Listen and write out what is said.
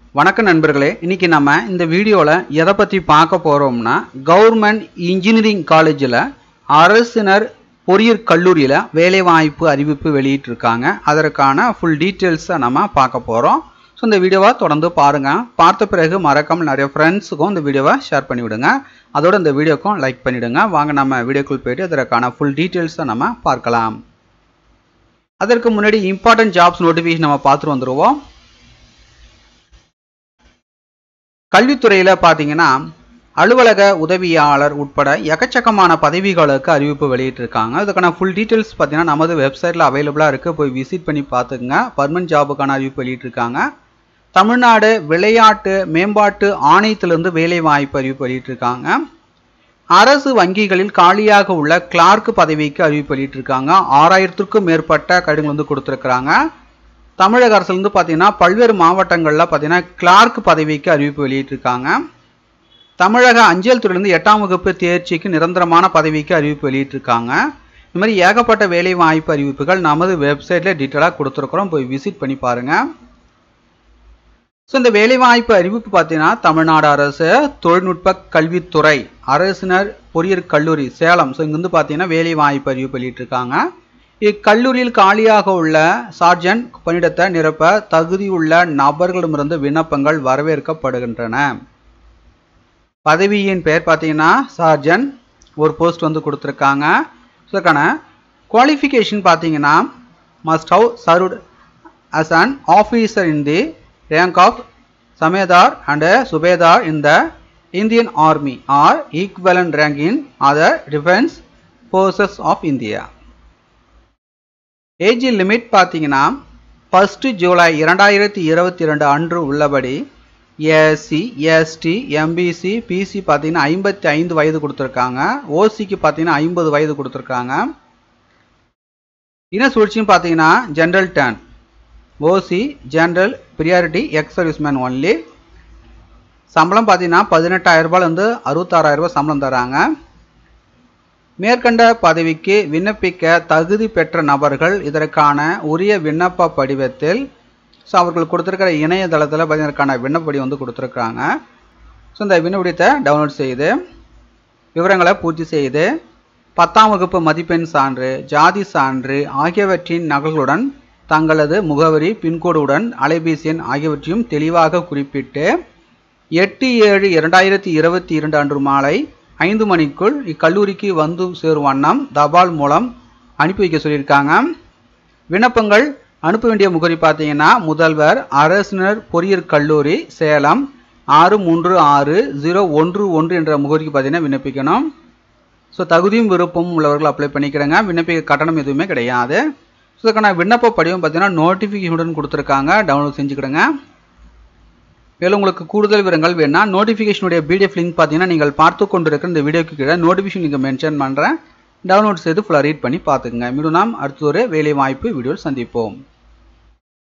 வணக்கம் நண்பர்களே இன்னைக்கு நம்ம இந்த வீடியோவில் எதை பற்றி பார்க்க போகிறோம்னா கவர்மெண்ட் இன்ஜினியரிங் காலேஜில் அரசினர் பொறியியற் கல்லூரியில் வேலைவாய்ப்பு அறிவிப்பு வெளியிட்டிருக்காங்க அதற்கான ஃபுல் டீட்டெயில்ஸை நம்ம பார்க்க போகிறோம் ஸோ இந்த வீடியோவை தொடர்ந்து பாருங்கள் பார்த்த பிறகு மறக்காமல் நிறைய ஃப்ரெண்ட்ஸுக்கும் இந்த வீடியோவை ஷேர் பண்ணிவிடுங்க அதோட இந்த வீடியோக்கும் லைக் பண்ணிவிடுங்க வாங்க நம்ம வீடியோக்குள் போயிட்டு அதற்கான ஃபுல் டீட்டெயில்ஸை நம்ம பார்க்கலாம் அதற்கு முன்னாடி இம்பார்ட்டன்ட் ஜாப்ஸ் நோட்டிஃபிகேஷன் நம்ம பார்த்துட்டு வந்துடுவோம் கல்வித்துறையில் பார்த்தீங்கன்னா அலுவலக உதவியாளர் உட்பட எக்கச்சக்கமான பதவிகளுக்கு அறிவிப்பு வெளியிட்டிருக்காங்க அதுக்கான ஃபுல் டீட்டெயில்ஸ் பார்த்தீங்கன்னா நமது வெப்சைட்டில் அவைலபிளாக இருக்குது போய் விசிட் பண்ணி பார்த்துக்குங்க பர்மனன்ட் ஜாபுக்கான அறிவிப்பு வெளியிட்டிருக்காங்க தமிழ்நாடு விளையாட்டு மேம்பாட்டு ஆணையத்திலிருந்து வேலை வாய்ப்பு அறிவிப்பு வெளியிட்டிருக்காங்க அரசு வங்கிகளில் காலியாக உள்ள கிளார்க் பதவிக்கு அறிவிப்பு வெளியிட்டிருக்காங்க ஆறாயிரத்திற்கும் மேற்பட்ட கடிதங்கள் வந்து கொடுத்துருக்குறாங்க தமிழக அரசுலேருந்து பார்த்தீங்கன்னா பல்வேறு மாவட்டங்களில் பார்த்தீங்கன்னா கிளார்க் பதவிக்கு அறிவிப்பு வெளியிட்டிருக்காங்க தமிழக அஞ்சல் துறையிலேருந்து எட்டாம் வகுப்பு தேர்ச்சிக்கு நிரந்தரமான பதவிக்கு அறிவிப்பு வெளியிட்டிருக்காங்க இந்த மாதிரி ஏகப்பட்ட வேலை வாய்ப்பு அறிவிப்புகள் நமது வெப்சைட்டில் டீட்டெயிலாக கொடுத்துருக்குறோம் போய் விசிட் பண்ணி பாருங்கள் ஸோ இந்த வேலைவாய்ப்பு அறிவிப்பு பார்த்தீங்கன்னா தமிழ்நாடு அரசு தொழில்நுட்ப கல்வித்துறை அரசினர் பொறியியற் கல்லூரி சேலம் ஸோ இங்கிருந்து பார்த்தீங்கன்னா வேலைவாய்ப்பு அறிவிப்பு வெளியிட்டிருக்காங்க இக்கல்லூரியில் காலியாக உள்ள சார்ஜன் பணியிடத்தை நிரப்ப தகுதியுள்ள நபர்களிடமிருந்து விண்ணப்பங்கள் வரவேற்கப்படுகின்றன பதவியின் பெயர் பார்த்தீங்கன்னா சார்ஜன் ஒரு போஸ்ட் வந்து கொடுத்துருக்காங்க ஸோ இதுக்கான குவாலிஃபிகேஷன் பார்த்தீங்கன்னா must have served as an officer in the rank of Jemadar and Subedar in the Indian army or equivalent rank in other defence forces of India age limit பார்த்தீங்கன்னா ஃபஸ்ட்டு ஜூலை இரண்டாயிரத்தி இருபத்தி ரெண்டு அன்று உள்ளபடி எஸ்சி எஸ்டி எம்பிசி பிசி பார்த்தீங்கன்னா ஐம்பத்தி ஐந்து வயது கொடுத்துருக்காங்க ஓசிக்கு பார்த்தீங்கன்னா ஐம்பது வயது கொடுத்துருக்காங்க இன சுழற்சின்னு பார்த்தீங்கன்னா general then OC general priority ex serviceman only சம்பளம் பார்த்தீங்கன்னா பதினெட்டாயிரம் ரூபாயிலேருந்து அறுபத்தாறாயிரம் ரூபாய் சம்பளம் தராங்க மேற்கண்ட பதவிக்கு விண்ணப்பிக்க தகுதி பெற்ற நபர்கள் இதற்கான உரிய விண்ணப்ப படிவத்தில் ஸோ அவர்கள் கொடுத்துருக்கிற இணையதளத்தில் பார்த்தீங்கன்னா விண்ணப்ப படிவம் வந்து கொடுத்துருக்குறாங்க ஸோ இந்த விண்ணப்படித்தை டவுன்லோட் செய்து விவரங்களை பூர்த்தி செய்து பத்தாம் வகுப்பு மதிப்பெண் சான்று ஜாதி சான்று ஆகியவற்றின் நகல்களுடன் தங்களது முகவரி பின்கோடுடன் அலைபேசி எண் ஆகியவற்றையும் தெளிவாக குறிப்பிட்டு எட்டு ஏழு இரண்டாயிரத்தி இருபத்தி இரண்டு அன்று மாலை ஐந்து மணிக்குள் இக்கல்லூரிக்கு வந்து சேரும் வண்ணம் தபால் மூலம் அனுப்பி வைக்க சொல்லியிருக்காங்க விண்ணப்பங்கள் அனுப்ப வேண்டிய முகவரி பார்த்தீங்கன்னா முதல்வர் அரசினர் பொறியியற் கல்லூரி சேலம் ஆறு மூன்று ஆறு ஜீரோ ஒன்று ஒன்று என்ற முகவரிக்கு பார்த்தீங்கன்னா விண்ணப்பிக்கணும் ஸோ தகுதியும் விருப்பமும் உள்ளவர்கள் அப்ளை பண்ணிக்கிறேங்க விண்ணப்பிக்க கட்டணம் எதுவுமே கிடையாது ஸோ இதுக்கான விண்ணப்ப படிவம் பார்த்தீங்கன்னா நோட்டிஃபிகேஷனுடன் கொடுத்துருக்காங்க டவுன்லோட் செஞ்சுக்கிடுங்க மேலும் உங்களுக்கு கூடுதல் விவரங்கள் வேணா நோட்டிஃபிகேஷனுடைய பிடிஎஃப் லிங்க் பார்த்தீங்கன்னா நீங்கள் பார்த்து கொண்டிருக்கிற இந்த வீடியோக்கு கீழே நோட்டிஃபிகேஷன் நீங்கள் மென்ஷன் பண்ணுறேன் டவுன்லோட் செய்து ஃபுல்லாக ரீட் பண்ணி பார்த்துக்குங்க மீண்டும் நாம் அடுத்த ஒரு வேலை வாய்ப்பு வீடியோவில் சந்திப்போம்